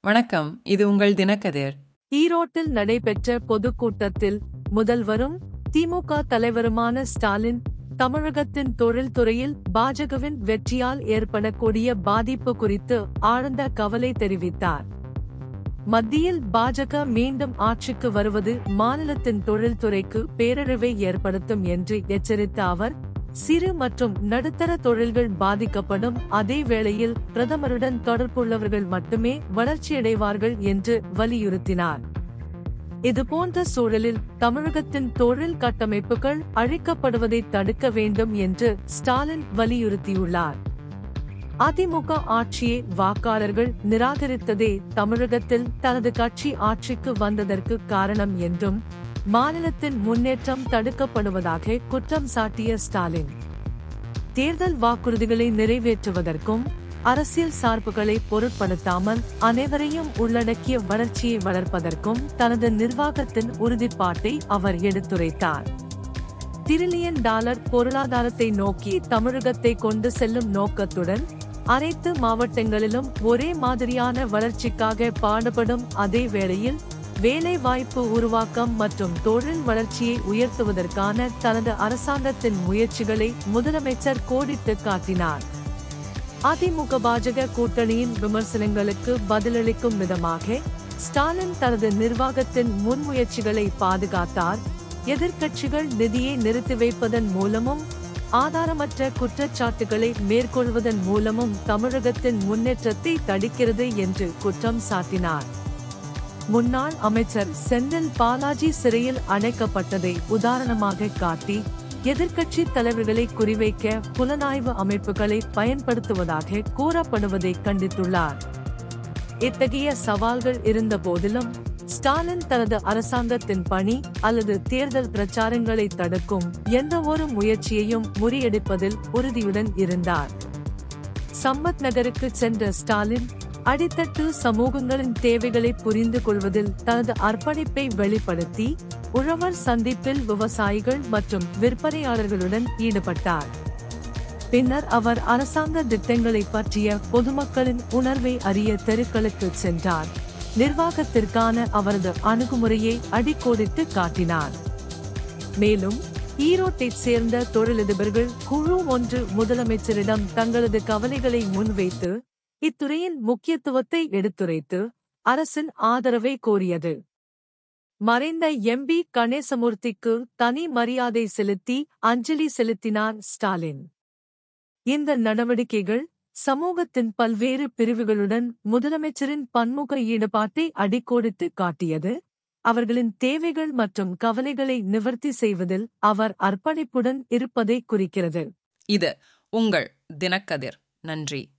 வணக்கம் இது உங்கள் தினக்கதிர் ஈரோட்டில் நடைபெற்ற பொதுக்கூட்டத்தில் முதல்வரும் திமுக தலைவருமான ஸ்டாலின் தமிழகத்தின் தொழில்துறையில் பாஜகவின் வெற்றியால் ஏற்படக்கூடிய பாதிப்பு குறித்து ஆழ்ந்த கவலை தெரிவித்தார் மத்தியில் பாஜக மீண்டும் ஆட்சிக்கு வருவது மாநிலத்தின் தொழில்துறைக்கு பேரழிவை ஏற்படுத்தும் என்று எச்சரித்த அவர் சிறு மற்றும் நடுத்தர தொழில்கள் பாதிக்கப்படும் அதே வேளையில் பிரதமருடன் தொடர்புள்ளவர்கள் மட்டுமே வளர்ச்சியடைவார்கள் என்று வலியுறுத்தினார் இதுபோன்ற சூழலில் தமிழகத்தின் தொழில் கட்டமைப்புகள் அழிக்கப்படுவதை தடுக்க வேண்டும் என்று ஸ்டாலின் வலியுறுத்தியுள்ளார் அதிமுக ஆட்சியை வாக்காளர்கள் நிராகரித்ததே தமிழகத்தில் தனது கட்சி ஆட்சிக்கு வந்ததற்கு காரணம் என்றும் மாநிலத்தின் முன்னேற்றம் தடுக்கப்படுவதாக குற்றம் சாட்டிய ஸ்டாலின் தேர்தல் வாக்குறுதிகளை நிறைவேற்றுவதற்கும் அரசியல் சார்புகளை பொருட்படுத்தாமல் அனைவரையும் உள்ளடக்கிய வளர்ச்சியை வளர்ப்பதற்கும் தனது நிர்வாகத்தின் உறுதிப்பாட்டை அவர் எடுத்துரைத்தார் டிரில்லியன் டாலர் பொருளாதாரத்தை நோக்கி தமிழகத்தை கொண்டு செல்லும் நோக்கத்துடன் அனைத்து மாவட்டங்களிலும் ஒரே மாதிரியான வளர்ச்சிக்காக பாடுபடும் அதே வேளையில் வேலை வாய்ப்பு உருவாக்கம் மற்றும் தொழில் வளர்ச்சியை உயர்த்துவதற்கான தனது அரசாங்கத்தின் முயற்சிகளை முதலமைச்சர் கோடிட்டு காட்டினார் அதிமுக பாஜக கூட்டணியின் விமர்சனங்களுக்கு பதிலளிக்கும் விதமாக ஸ்டாலின் தனது நிர்வாகத்தின் முன்முயற்சிகளை பாதுகாத்தார் எதிர்க்கட்சிகள் நிதியை நிறுத்தி வைப்பதன் மூலமும் ஆதாரமற்ற குற்றச்சாட்டுகளை மேற்கொள்வதன் மூலமும் தமிழகத்தின் முன்னேற்றத்தை தடுக்கிறது என்று குற்றம் சாட்டினார் முன்னாள் அமைச்சர் செந்தில் பாலாஜி சிறையில் அடைக்கப்பட்டதை உதாரணமாக காட்டி எதிர்க்கட்சி தலைவர்களை குறிவைக்க புலனாய்வு அமைப்புகளை பயன்படுத்துவதாக கூறப்படுவதை கண்டித்துள்ளார் இத்தகைய சவால்கள் இருந்த போதிலும் ஸ்டாலின் தனது அரசாங்கத்தின் பணி அல்லது தேர்தல் பிரச்சாரங்களை தடுக்கும் எந்த ஒரு முயற்சியையும் முறியடிப்பதில் உறுதியுடன் இருந்தார் சம்பத் நகருக்கு சென்ற ஸ்டாலின் அடித்தட்டு சமூகங்களின் தேவைகளை புரிந்து கொள்வதில் தனது அர்ப்பணிப்பை வெளிப்படுத்தி உழவர் சந்திப்பில் விவசாயிகள் மற்றும் விற்பனையாளர்களுடன் ஈடுபட்டார் பின்னர் அவர் அரசாங்க திட்டங்களை பற்றிய பொதுமக்களின் உணர்வை அறிய தெருக்களுக்கு சென்றார் நிர்வாகத்திற்கான அவரது அணுகுமுறையை அடிக்கோடிட்டு காட்டினார் மேலும் ஈரோட்டைச் சேர்ந்த தொழிலதிபர்கள் குழு ஒன்று முதலமைச்சரிடம் தங்களது கவலைகளை முன்வைத்து இத்துறையின் முக்கியத்துவத்தை எடுத்துரைத்து அரசின் ஆதரவை கோரியது மறைந்த எம்பி கணேசமூர்த்திக்கு தனி மரியாதை செலுத்தி அஞ்சலி செலுத்தினார் ஸ்டாலின் இந்த நடவடிக்கைகள் சமூகத்தின் பல்வேறு பிரிவுகளுடன் முதலமைச்சரின் பன்முக ஈடுபாட்டை அடிக்கோடிட்டு காட்டியது அவர்களின் தேவைகள் மற்றும் கவலைகளை நிவர்த்தி செய்வதில் அவர் அர்ப்பணிப்புடன் இருப்பதை குறிக்கிறது இது உங்கள் தினக்கதிர் நன்றி